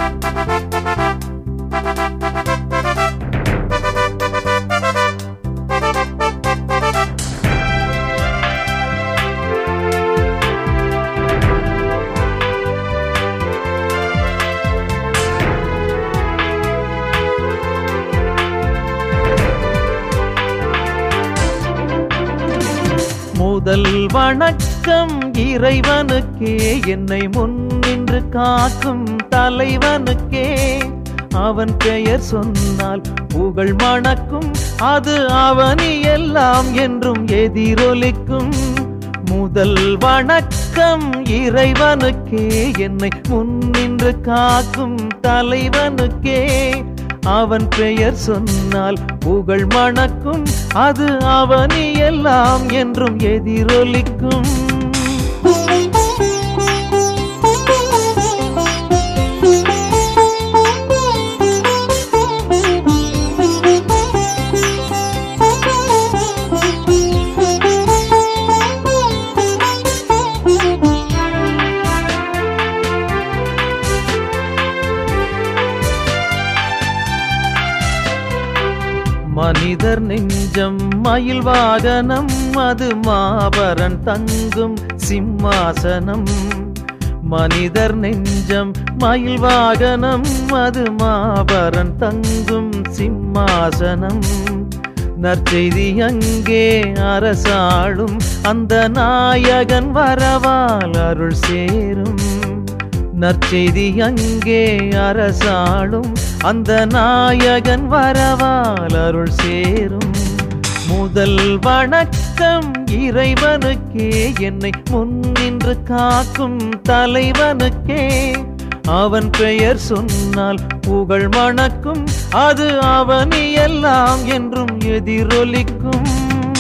முதல் வணக்கம் இறைவனுக்கே என்னை முன்னின்று காக்கும் தலைவனுக்கே அவன் பெயர் சொன்னால் புகழ் மணக்கும் அது அவனி எல்லாம் என்றும் எதிரொலிக்கும் முதல் வணக்கம் இறைவனுக்கே என்னை முன்னின்று காக்கும் தலைவனுக்கே அவன் பெயர் சொன்னால் புகழ் மணக்கும் அது அவனி எல்லாம் என்றும் எதிரொலிக்கும் மனிதர் நெஞ்சம் மயில் வாகனம் அது மாபரன் தங்கும் சிம்மாசனம் மனிதர் நெஞ்சம் மயில் வாகனம் அது மாபரன் தங்கும் சிம்மாசனம் நற்செய்தி அங்கே அரசாளும் அந்த நாயகன் வரவால் அருள் சேரும் நற்செய்தி அங்கே அரசாளும் அந்த நாயகன் வரவால் அருள் சேரும் முதல் வணக்கம் இறைவனுக்கே என்னை முன்னின்று காக்கும் தலைவனுக்கே அவன் பெயர் சொன்னால் புகழ் மணக்கும் அது அவனி எல்லாம் என்றும் எதிரொலிக்கும்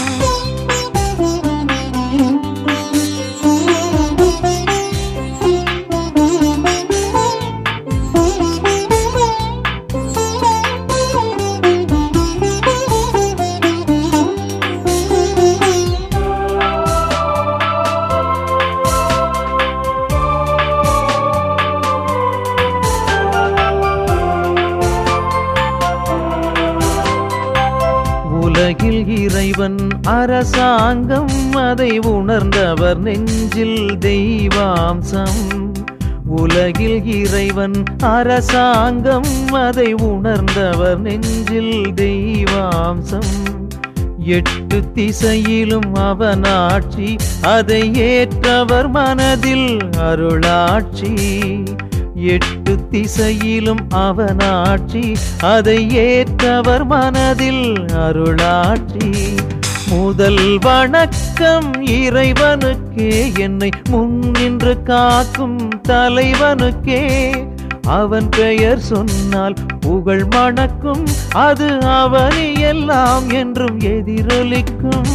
உலகில் இறைவன் அரசாங்கம் அதை உணர்ந்தவர் நெஞ்சில் தெய்வாம்சம் உலகில் இறைவன் அரசாங்கம் அதை உணர்ந்தவர் நெஞ்சில் தெய்வாம்சம் எட்டு திசையிலும் அவனாட்சி அதை ஏற்றவர் மனதில் அருளாட்சி எட்டு திசையிலும் அவனாட்சி அதை ஏற்றவர் மனதில் அருளாட்சி முதல் வணக்கம் இறைவனுக்கே என்னை முன்னின்று காக்கும் தலைவனுக்கே அவன் பெயர் சொன்னால் புகழ் மணக்கும் அது அவனி எல்லாம் என்றும் எதிரொலிக்கும்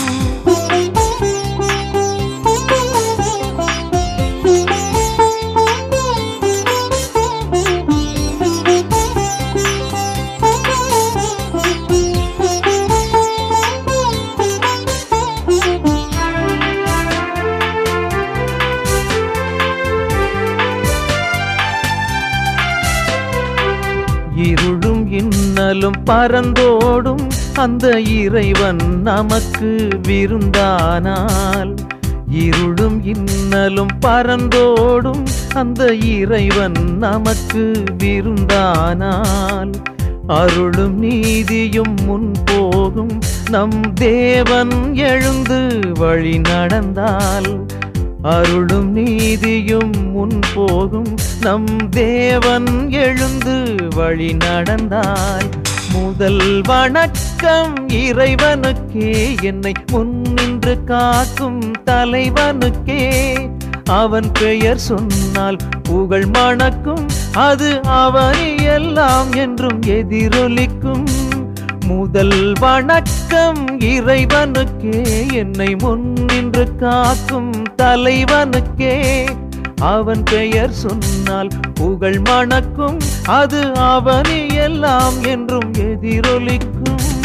இருளும் இன்னலும் பறந்தோடும் அந்த இறைவன் நமக்கு விருந்தானால் இருளும் இன்னலும் பறந்தோடும் அந்த இறைவன் நமக்கு விருந்தானால் அருளும் நீதியும் முன் போகும் நம் தேவன் எழுந்து வழி நடந்தால் அருளும் நீதியும் முன் போகும் நம் தேவன் எழுந்து வழி நடந்தாய் முதல் வணக்கம் இறைவனுக்கே என்னை முன்னின்று காக்கும் தலைவனுக்கே அவன் பெயர் சொன்னால் புகழ் மணக்கும் அது அவனி எல்லாம் என்றும் எதிரொலிக்கும் முதல் வணக்கம் இறைவனுக்கே என்னை முன்னின்று காக்கும் தலைவனுக்கே அவன் பெயர் சொன்னால் புகழ் மணக்கும் அது அவனி எல்லாம் என்றும் எதிரொலிக்கும்